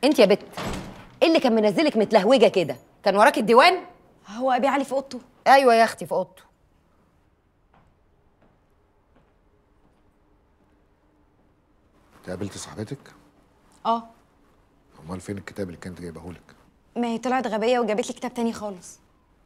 انت يا بت ايه اللي كان منزلك متلهوجه كده كان وراك الديوان هو ابي علي في اوضته ايوه يا اختي في اوضته انت قابلت صاحبتك اه امال فين الكتاب اللي كانت جايبهولك ما هي طلعت غبيه وجابت لي كتاب تاني خالص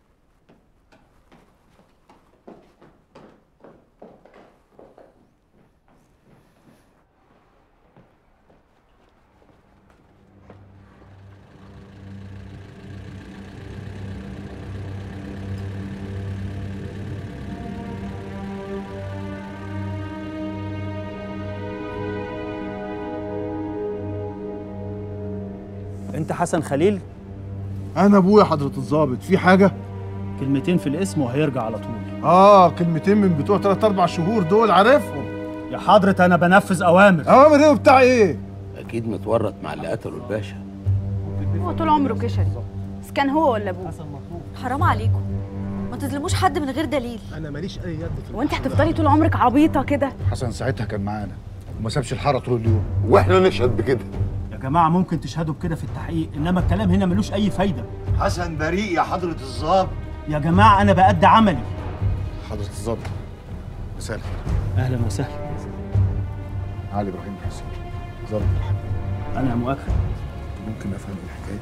انت حسن خليل انا ابويا حضره الضابط في حاجه كلمتين في الاسم وهيرجع على طول اه كلمتين من بتوع 3 4 شهور دول عارفهم يا حضرة انا بنفذ اوامر اوامر ايه وبتاع ايه اكيد متورط مع اللي قتلوا الباشا هو طول عمره كشري بس كان هو ولا ابوه حرام عليكم ما تظلموش حد من غير دليل انا ماليش اي يد في وانت هتفضلي طول عمرك عبيطه كده حسن ساعتها كان معانا وما سابش الحاره طول اليوم واحنا نشهد بكده يا جماعة ممكن تشهدوا بكده في التحقيق انما الكلام هنا ملوش اي فايدة حسن بريء يا حضره الضابط يا جماعة انا بأدي عملي حضره الظابط مساء الخير اهلا وسهلا علي ابراهيم حسين ظابط الحق انا مؤكد ممكن افهم الحكايه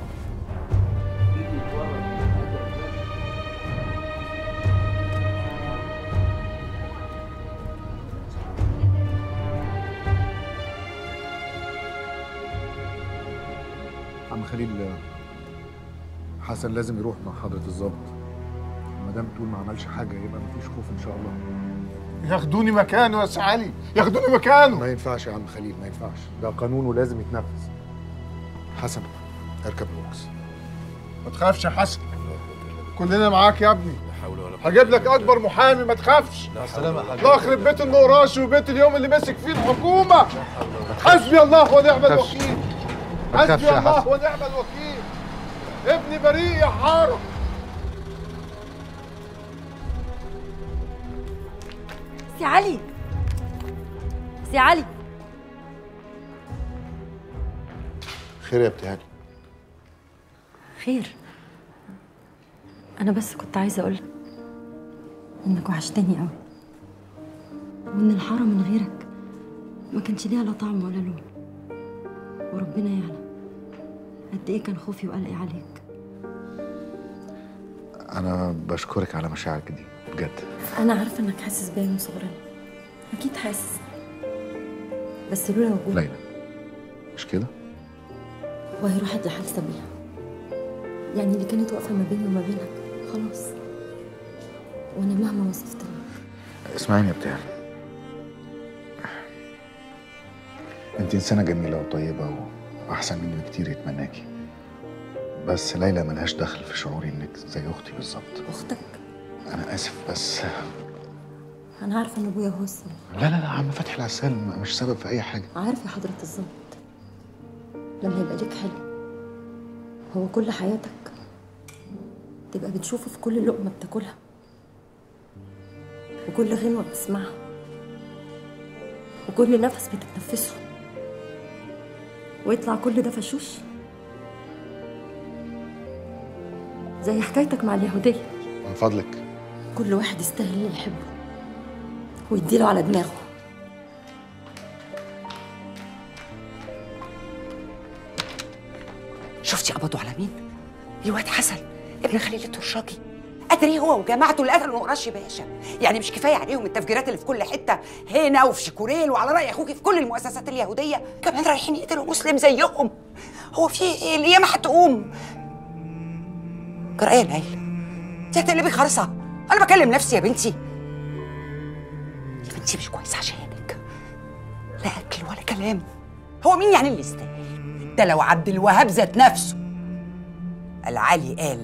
عم خليل حسن لازم يروح مع حضرة الظابط ما دام تقول ما عملش حاجة يبقى مفيش خوف إن شاء الله ياخدوني مكانه يا سي علي ياخدوني مكانه ما ينفعش يا عم خليل ما ينفعش ده قانون ولازم يتنفذ حسن اركب البوكس ما تخافش يا حسن كلنا معاك يا ابني هجيب لك اكبر محامي ما تخافش الله يخرب بيت النقراشي وبيت اليوم اللي مسك فيه الحكومه حسبي الله ونعم تخافش. الوكيل ما تخافش حسبي يا الله حسن. ونعم الوكيل ابني بريء يا حارة سي علي سي علي خير يا ابتهالي خير انا بس كنت عايزه اقول انك وحشتني قوي وان الحاره من غيرك ما كانش ليها لا طعم ولا لون وربنا يعلم قد ايه كان خوفي وقلقي عليك أنا بشكرك على مشاعرك دي بجد انا عارفه انك حاسس بيا من صغرنا اكيد حاسس بس لولا وجودك ليلى مش كده؟ وهي راحت لحال سبيلها يعني اللي كانت واقفه ما بيني وما بينك خلاص وانا مهما وصفت لك اسمعيني يا ابتهالي انت انسانه جميله وطيبه واحسن مني بكتير يتمناكي بس ليلى ملهاش دخل في شعوري انك زي اختي بالظبط اختك انا اسف بس انا عارفه ان ابويا هو السبب لا لا لا عم فتحي العسال م- مش سبب في اي حاجه عارف يا حضرة الظابط لما يبقى ليك حلم هو كل حياتك تبقى بتشوفه في كل لقمة بتاكلها وكل غنوة بتسمعها وكل نفس بتتنفسه ويطلع كل ده فشوش زي حكايتك مع اليهودية من فضلك كل واحد يستاهل اللي يحبه ويديله على دماغه شفتي قبضوا على مين؟ الواد حسن ابن خليل الترشاجي ادري هو وجماعته اللي قتلوا نقراش باشا يعني مش كفايه عليهم التفجيرات اللي في كل حته هنا وفي شيكوريل وعلى راي اخوكي في كل المؤسسات اليهوديه كمان رايحين يقتلوا مسلم زيهم هو في ايه القيامه هتقوم جرأة يا ليلى انت هتقلبي خرصه انا بكلم نفسي يا بنتي يا بنتي مش كويس عشانك لا اكل ولا كلام هو مين يعني اللي يستاهل ده لو عبد الوهاب ذات نفسه العلي قال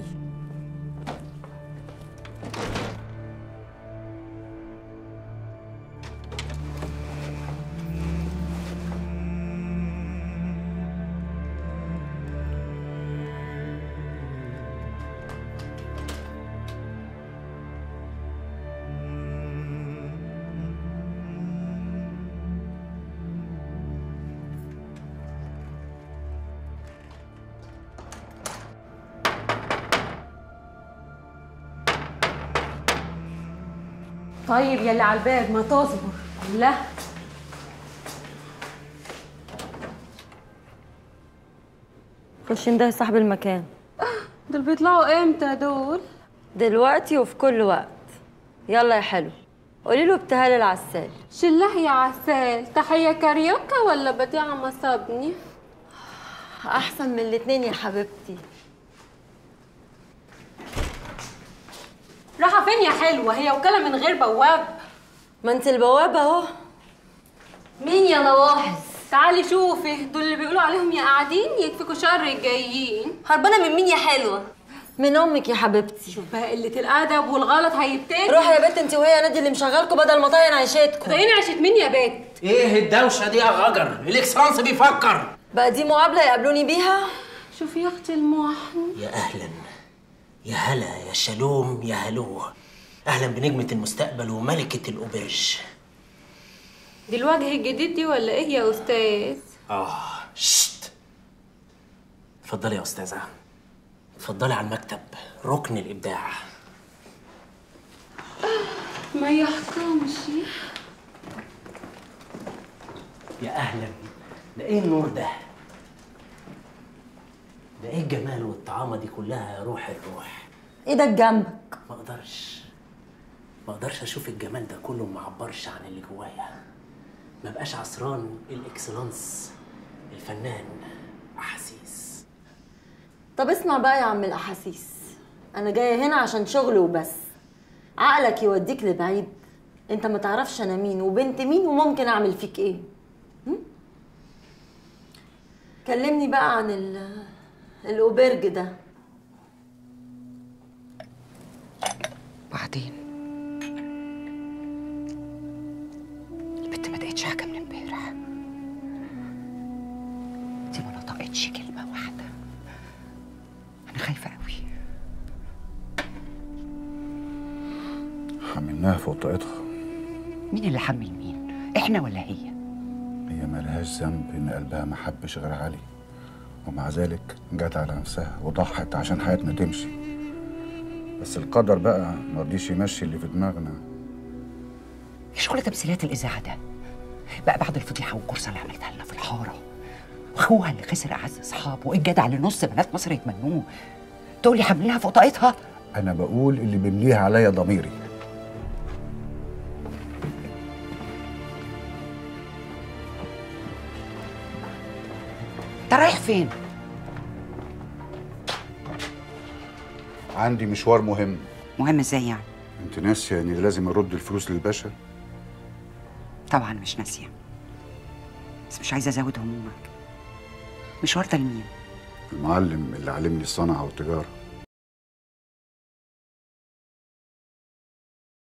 طيب يلي على الباب ما تصبر لا خشي ندهي صاحب المكان دول بيطلعوا امتى دول دلوقتي وفي كل وقت يلا يا حلو قولي له ابتهال العسال شله يا عسال تحية كاريوكا ولا بديعة مصابني احسن من الاتنين يا حبيبتي راحة فين يا حلوة هي وكالة من غير بواب ما انت البوابه اهو مين يا نواحس تعالي شوفي دول اللي بيقولوا عليهم يا قاعدين يكفيكوا شر الجايين هربانه من مين يا حلوه من امك يا حبيبتي شوف بقى قلة الأدب والغلط هيبتدي روحي يا بنت انت وهي نادي اللي مشغلكوا بدل ما طاين عيشتكم طيني عشت مين يا بت ايه الدوشه دي يا غجر الاكسلانس بيفكر بقى دي مقابله يقابلوني بيها شوفي يا اختي المحن يا اهلا يا هلا يا شالوم يا هلو اهلا بنجمه المستقبل وملكه الاوبرج دي الوجه الجديد دي ولا ايه يا استاذ اه شت اتفضلي يا استاذه اتفضلي على المكتب ركن الابداع ما يحكمش يا اهلا ده ايه النور ده ده ايه الجمال والطعامه دي كلها يا روح الروح ايدك جنبك ما اقدرش ما اقدرش اشوف الجمال ده كله ما عبرش عن اللي جوايا ما بقاش عصران الاكسلانس الفنان احاسيس طب اسمع بقى يا عم الاحاسيس انا جايه هنا عشان شغل وبس عقلك يوديك لبعيد انت ما تعرفش انا مين وبنت مين وممكن اعمل فيك ايه هم؟ كلمني بقى عن ال الاوبرج ده بعدين البت ما لقيتش حاجه من امبارح دي ما نطقتش كلمه واحده انا خايفه قوي حملناها فوق طاقتها مين اللي حمل مين احنا ولا هي هي ملهاش ذنب ان قلبها ما حبش غير علي ومع ذلك جت على نفسها وضحت عشان حياتنا تمشي بس القدر بقى ما رضيش يمشي اللي في دماغنا ايه شغل تمثيلات الاذاعه ده بقى بعد الفضيحه والكرسه اللي عملتها لنا في الحاره واخوها اللي خسر اعز اصحابه وايه الجدع اللي نص بنات مصر يتمنوه تقول لي حاملينها فوق طاقتها انا بقول اللي بيمليها عليا ضميري انت رايح فين عندي مشوار مهم مهم ازاي يعني انت ناسيه اني لازم ارد الفلوس للباشا طبعا مش ناسيه بس مش عايزه ازود همومك مشوار ده لمين المعلم اللي علمني الصنعه والتجاره